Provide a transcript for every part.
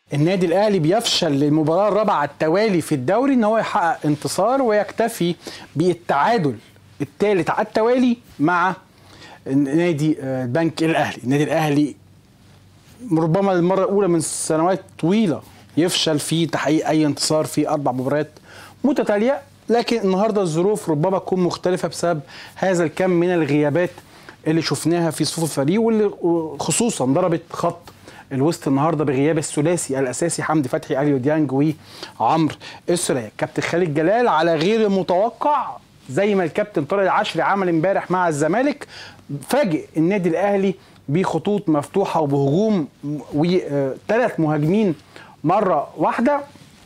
النادي الاهلي بيفشل للمباراه الرابعه على التوالي في الدوري ان هو يحقق انتصار ويكتفي بالتعادل الثالث على التوالي مع نادي البنك الاهلي النادي الاهلي ربما للمره الاولى من سنوات طويله يفشل في تحقيق اي انتصار في اربع مباريات متتاليه لكن النهارده الظروف ربما تكون مختلفه بسبب هذا الكم من الغيابات اللي شفناها في صفوف الفريق واللي خصوصا ضربت خط الوسط النهارده بغياب الثلاثي الاساسي حمدي فتحي اليو ديانج وعمرو السوليه كابتن خالد جلال على غير المتوقع زي ما الكابتن طارق العشري عمل امبارح مع الزمالك فاجئ النادي الاهلي بخطوط مفتوحه وبهجوم وثلاث مهاجمين مره واحده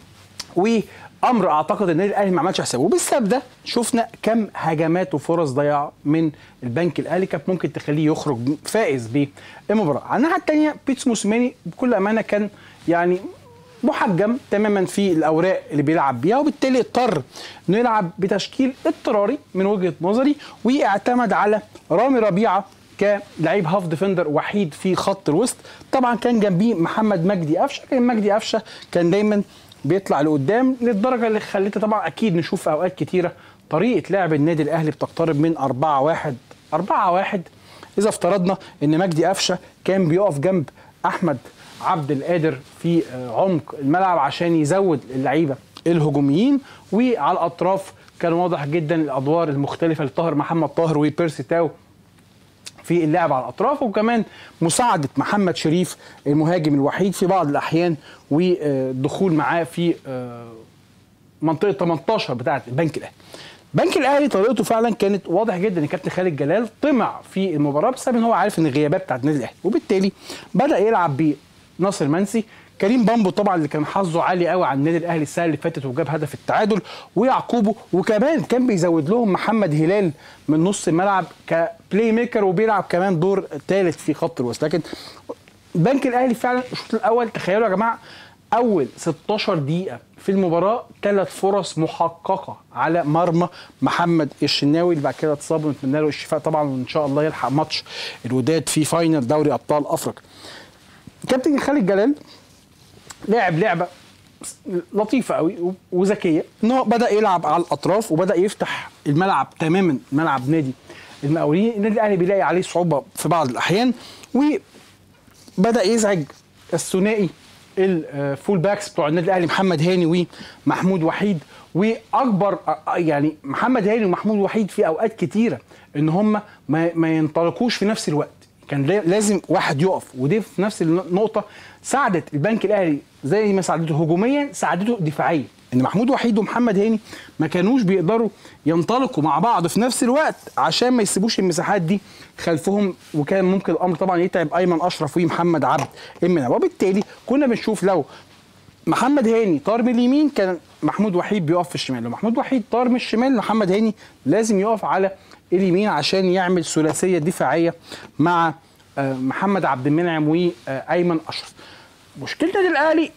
وامر اعتقد النادي الاهلي ما عملش حسابه وبالسبب ده شفنا كم هجمات وفرص ضياع من البنك الاهلي كانت ممكن تخليه يخرج فائز بالمباراه على الناحيه الثانيه بيتس موسيماني بكل امانه كان يعني محجم تماما في الاوراق اللي بيلعب بيها وبالتالي اضطر انه يلعب بتشكيل اضطراري من وجهه نظري واعتمد على رامي ربيعه كلعيب هاف ديفندر وحيد في خط الوسط طبعا كان جنبيه محمد مجدي قفشه كان مجدي قفشه كان دايما بيطلع لقدام للدرجه اللي خلتها طبعا اكيد نشوف في اوقات كتيره طريقه لعب النادي الاهلي بتقترب من 4 1 4 1 اذا افترضنا ان مجدي قفشه كان بيقف جنب احمد عبد القادر في عمق الملعب عشان يزود اللعيبه الهجوميين وعلى الاطراف كان واضح جدا الادوار المختلفه لطاهر محمد طاهر وبيرسي تاو في اللعب على الاطراف وكمان مساعده محمد شريف المهاجم الوحيد في بعض الاحيان والدخول معاه في منطقه 18 بتاعه البنك الاهلي. البنك الاهلي طريقته فعلا كانت واضح جدا ان كابتن خالد جلال طمع في المباراه بسبب ان هو عارف ان الغيابات بتاعت النادي الاهلي وبالتالي بدا يلعب بناصر منسي كريم بامبو طبعا اللي كان حظه عالي قوي على النادي الاهلي السنه اللي فاتت وجاب هدف التعادل ويعقوبه وكمان كان بيزود لهم محمد هلال من نص الملعب كبلاي ميكر وبيلعب كمان دور ثالث في خط الوسط لكن البنك الاهلي فعلا الشوط الاول تخيلوا يا جماعه اول 16 دقيقه في المباراه ثلاث فرص محققه على مرمى محمد الشناوي اللي بعد كده اتصاب ونتمنى له الشفاء طبعا وان شاء الله يلحق ماتش الوداد في فاينل دوري ابطال افريقيا كابتن خالد جلال لعب لعبه لطيفه قوي وذكيه ان هو بدا يلعب على الاطراف وبدا يفتح الملعب تماما ملعب نادي المقاولين النادي الاهلي بيلاقي عليه صعوبه في بعض الاحيان وبدا يزعج الثنائي الفول باكس بتوع النادي الاهلي محمد هاني ومحمود وحيد واكبر يعني محمد هاني ومحمود وحيد في اوقات كتيره ان هم ما, ما ينطلقوش في نفس الوقت كان لازم واحد يقف ودي في نفس النقطه ساعدت البنك الاهلي زي ما ساعدته هجوميا ساعدته دفاعيا ان محمود وحيد ومحمد هاني ما كانوش بيقدروا ينطلقوا مع بعض في نفس الوقت عشان ما يسيبوش المساحات دي خلفهم وكان ممكن الامر طبعا يتعب ايمن اشرف ومحمد عبد المنعم وبالتالي كنا بنشوف لو محمد هاني طار من اليمين كان محمود وحيد بيقف في الشمال لو محمود وحيد طار من الشمال محمد هاني لازم يقف على اليمين عشان يعمل ثلاثيه دفاعيه مع محمد عبد المنعم وايمن اشرف مشكله النادي الاهلي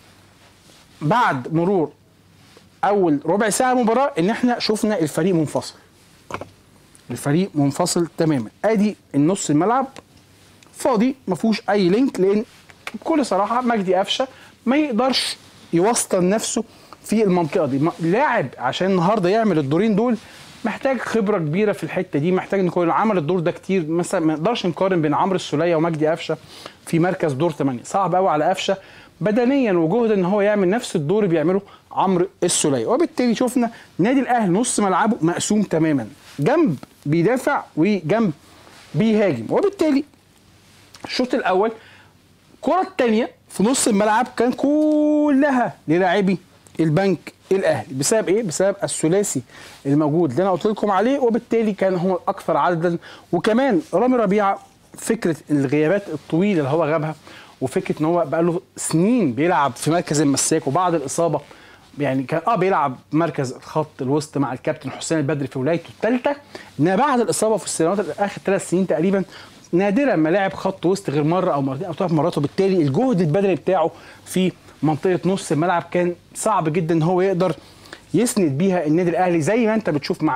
بعد مرور اول ربع ساعه مباراه ان احنا شفنا الفريق منفصل الفريق منفصل تماما ادي النص الملعب فاضي ما فيهوش اي لينك لان بكل صراحه مجدي قفشه ما يقدرش يوسطن نفسه في المنطقه دي لاعب عشان النهارده يعمل الدورين دول محتاج خبره كبيره في الحته دي محتاج ان يكون عمل الدور ده كتير مثلا ما نقدرش نقارن بين عمرو السوليه ومجدي قفشه في مركز دور 8 صعب قوي على قفشه بدنيا وجهدا ان هو يعمل نفس الدور اللي بيعمله عمرو السوليه وبالتالي شفنا نادي الاهلي نص ملعبه مقسوم تماما جنب بيدافع وجنب بيهاجم وبالتالي الشوط الاول الكره الثانيه في نص الملعب كان كلها للاعبي البنك الاهلي بسبب ايه بسبب الثلاثي الموجود اللي انا قلت لكم عليه وبالتالي كان هو الاكثر عددا وكمان رامي ربيعه فكره الغيابات الطويله اللي هو غابها وفكره ان هو بقى له سنين بيلعب في مركز المساك وبعد الاصابه يعني كان اه بيلعب مركز خط الوسط مع الكابتن حسين البدري في ولايته الثالثه انما بعد الاصابه في السنوات اخر ثلاث سنين تقريبا نادرا ما لعب خط وسط غير مره او مرتين او ثلاث مرات وبالتالي الجهد البدني بتاعه في منطقه نص الملعب كان صعب جدا ان هو يقدر يسند بيها النادي الاهلي زي ما انت بتشوف مع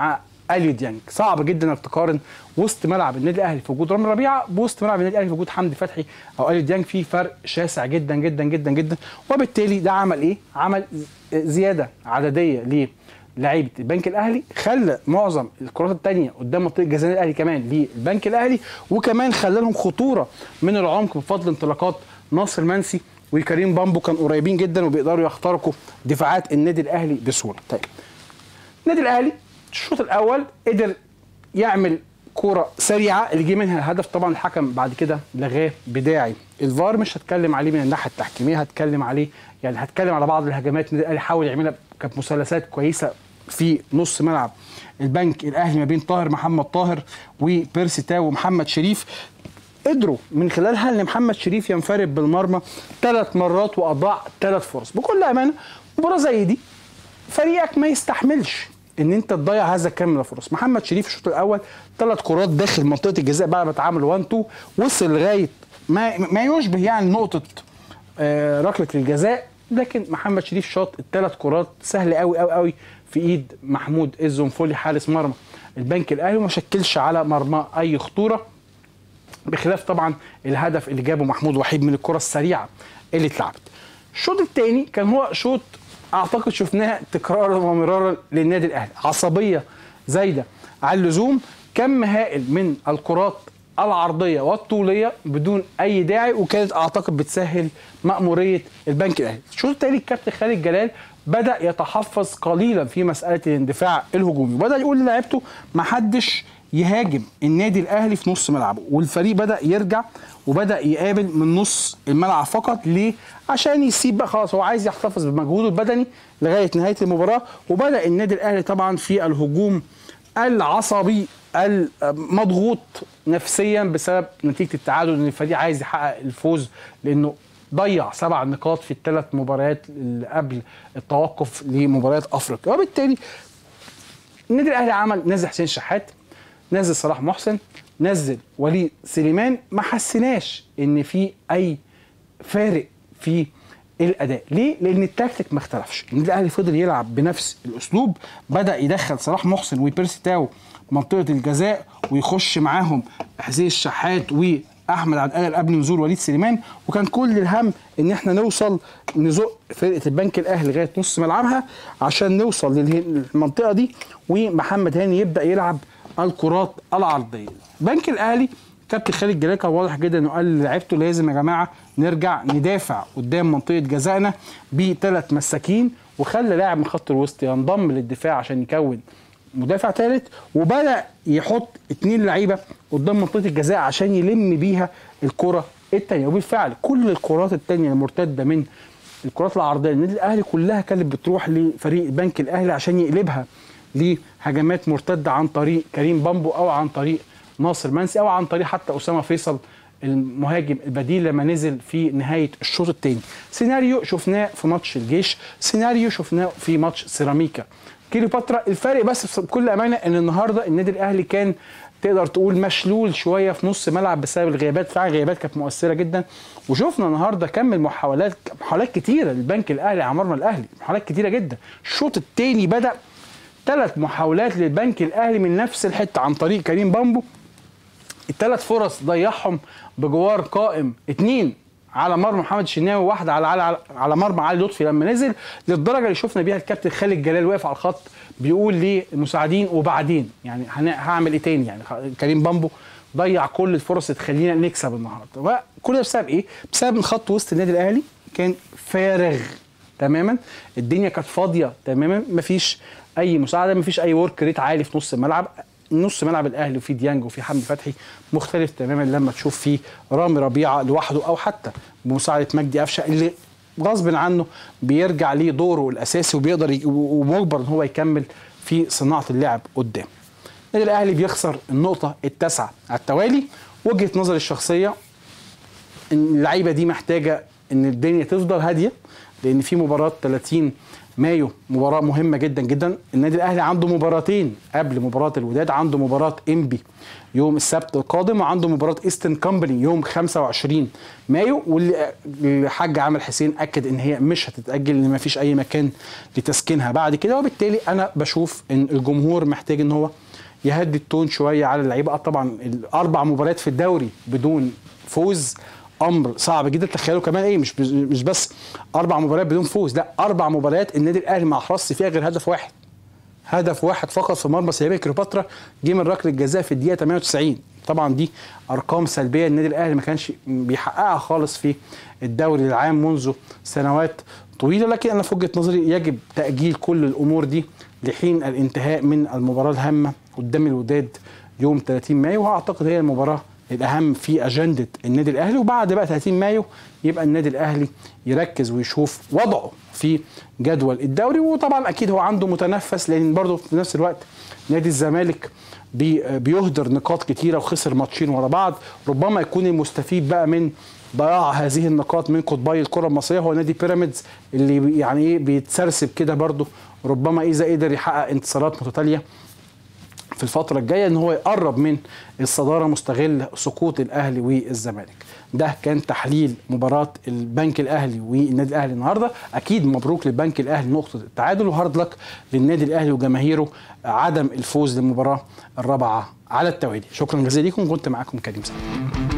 اليو ديانج صعب جدا انك تقارن وسط ملعب النادي الاهلي في وجود رامي ربيعه بوسط ملعب النادي الاهلي في وجود حمدي فتحي او اليو ديانج في فرق شاسع جدا جدا جدا جدا وبالتالي ده عمل ايه عمل زياده عدديه لعيبه البنك الاهلي خلى معظم الكرات الثانيه قدام منطقه جزاء الاهلي كمان للبنك الاهلي وكمان خلى لهم خطوره من العمق بفضل انطلاقات ناصر منسي وكريم بامبو كانوا قريبين جدا وبيقدروا يخترقوا دفاعات النادي الاهلي بسهوله طيب النادي الاهلي الشوط الاول قدر يعمل كوره سريعه اللي جه منها الهدف طبعا الحكم بعد كده لغاه بداعي الفار مش هتكلم عليه من الناحيه التحكيميه هتكلم عليه يعني هتكلم على بعض الهجمات النادي الاهلي حاول يعملها كانت مثلثات كويسه في نص ملعب البنك الاهلي ما بين طاهر محمد طاهر وبيرسي تاو ومحمد شريف قدروا من خلالها ان محمد شريف ينفرد بالمرمى ثلاث مرات واضاع ثلاث فرص بكل امانه مباراه زي دي فريقك ما يستحملش ان انت تضيع هذا الكم من الفرص محمد شريف الشوط الاول ثلاث كرات داخل منطقه الجزاء بعد ما اتعامل 1 2 وصل لغايه ما ما يشبه يعني نقطه آه ركله الجزاء لكن محمد شريف شاط الثلاث كرات سهل قوي قوي قوي في ايد محمود الزنفولي حارس مرمى البنك الاهلي وما شكلش على مرمى اي خطوره بخلاف طبعا الهدف اللي جابه محمود وحيد من الكره السريعه اللي اتلعبت الشوط الثاني كان هو شوط اعتقد شفناها تكرارا ومرارا للنادي الاهلي عصبيه زايده على اللزوم كم هائل من الكرات العرضيه والطوليه بدون اي داعي وكانت اعتقد بتسهل ماموريه البنك الاهلي الشوط الثاني الكابتن خالد جلال بدا يتحفظ قليلا في مساله الاندفاع الهجومي وبدا يقول للاعيبته ما حدش يهاجم النادي الاهلي في نص ملعبه والفريق بدا يرجع وبدا يقابل من نص الملعب فقط ليه عشان يسيب بقى خلاص هو عايز يحتفظ بمجهوده البدني لغايه نهايه المباراه وبدا النادي الاهلي طبعا في الهجوم العصبي المضغوط نفسيا بسبب نتيجه التعادل ان الفريق عايز يحقق الفوز لانه ضيع سبع نقاط في الثلاث مباريات اللي قبل التوقف لمباريات افريقيا وبالتالي النادي الاهلي عمل نزل حسين شحات نزل صلاح محسن نزل وليد سليمان ما حسيناش ان في اي فارق في الاداء ليه لان التكتيك ما اختلفش النادي الاهلي فضل يلعب بنفس الاسلوب بدا يدخل صلاح محسن وبيرسي تاو منطقه الجزاء ويخش معاهم حسين الشحات واحمد عبد القادر قبل نزول وليد سليمان وكان كل الهم ان احنا نوصل نزق فرقه البنك الاهلي لغايه نص ملعبها عشان نوصل للمنطقه دي ومحمد هاني يبدا يلعب الكرات العرضيه البنك الاهلي كابتن خالد جلال كان واضح جدا انه قال لعيبته لازم يا جماعه نرجع ندافع قدام منطقه جزائنا بثلاث مساكين وخلى لاعب من خط الوسط ينضم للدفاع عشان يكون مدافع ثالث وبدا يحط اثنين لعيبه قدام منطقه الجزاء عشان يلم بيها الكره الثانيه وبالفعل كل الكرات الثانيه المرتده من الكرات العرضيه للنادي الاهلي كلها كانت بتروح لفريق البنك الاهلي عشان يقلبها لهجمات مرتده عن طريق كريم بامبو او عن طريق ناصر منسي او عن طريق حتى اسامه فيصل المهاجم البديل لما نزل في نهايه الشوط الثاني سيناريو شفناه في ماتش الجيش سيناريو شفناه في ماتش سيراميكا كليوباترا الفارق بس بكل امانه ان النهارده النادي الاهلي كان تقدر تقول مشلول شويه في نص ملعب بسبب الغيابات فعلا الغيابات كانت مؤثره جدا وشفنا النهارده كم المحاولات محاولات كتيره للبنك الاهلي على مرمى الاهلي محاولات كتيره جدا الشوط الثاني بدا ثلاث محاولات للبنك الاهلي من نفس الحته عن طريق كريم بامبو الثلاث فرص ضيعهم بجوار قائم اثنين على مرمى محمد الشناوي وواحده على على على مرمى علي لطفي لما نزل للدرجه اللي شفنا بيها الكابتن خالد جلال واقف على الخط بيقول للمساعدين وبعدين يعني هعمل ايه تاني يعني كريم بامبو ضيع كل الفرص اللي تخلينا نكسب النهارده وكل ده بسبب ايه؟ بسبب ان خط وسط النادي الاهلي كان فارغ تماما الدنيا كانت فاضيه تماما مفيش اي مساعده مفيش اي ورك ريت عالي في نص الملعب نص ملعب الاهلي وفي ديانج وفي حمدي فتحي مختلف تماما لما تشوف فيه رامي ربيعه لوحده او حتى بمساعده مجدي قفشه اللي غصب عنه بيرجع ليه دوره الاساسي وبيقدر ومجبر ان هو يكمل في صناعه اللعب قدام. النادي الاهلي بيخسر النقطه التاسعه على التوالي وجهه نظري الشخصيه ان اللعيبه دي محتاجه ان الدنيا تفضل هاديه لان في مباراه 30 مايو مباراه مهمه جدا جدا النادي الاهلي عنده مباراتين قبل مباراه الوداد عنده مباراه انبي يوم السبت القادم وعنده مباراه ايستن كومباني يوم 25 مايو واللي الحاج عامر حسين اكد ان هي مش هتتاجل ان ما فيش اي مكان لتسكينها بعد كده وبالتالي انا بشوف ان الجمهور محتاج ان هو يهدي التون شويه على اللعيبه آه طبعا الاربع مباريات في الدوري بدون فوز امر صعب جدا تخيلوا كمان ايه مش مش بس اربع مباريات بدون فوز لا اربع مباريات النادي الاهلي ما احرزش فيها غير هدف واحد هدف واحد فقط في مرمى سيراميكا كليوباترا جه من ركله الجزاء في الدقيقه 98 طبعا دي ارقام سلبيه النادي الاهلي ما كانش بيحققها خالص في الدوري العام منذ سنوات طويله لكن انا في وجهه نظري يجب تاجيل كل الامور دي لحين الانتهاء من المباراه الهامه قدام الوداد يوم 30 مايو واعتقد هي المباراه الاهم في اجنده النادي الاهلي وبعد بقى 30 مايو يبقى النادي الاهلي يركز ويشوف وضعه في جدول الدوري وطبعا اكيد هو عنده متنفس لان برضه في نفس الوقت نادي الزمالك بي بيهدر نقاط كتيره وخسر ماتشين ورا بعض ربما يكون المستفيد بقى من ضياع هذه النقاط من قطبي الكره المصريه هو نادي بيراميدز اللي يعني ايه بيتسرسب كده برضه ربما اذا قدر يحقق انتصارات متتاليه في الفترة الجاية ان هو يقرب من الصدارة مستغل سقوط الاهلي والزمالك ده كان تحليل مباراة البنك الاهلي والنادي الاهلي النهاردة اكيد مبروك للبنك الاهلي نقطة التعادل وهارد لك للنادي الاهلي وجماهيره عدم الفوز للمباراة الرابعة على التوالي شكرا جزيلا لكم كنت معاكم كريم سعيد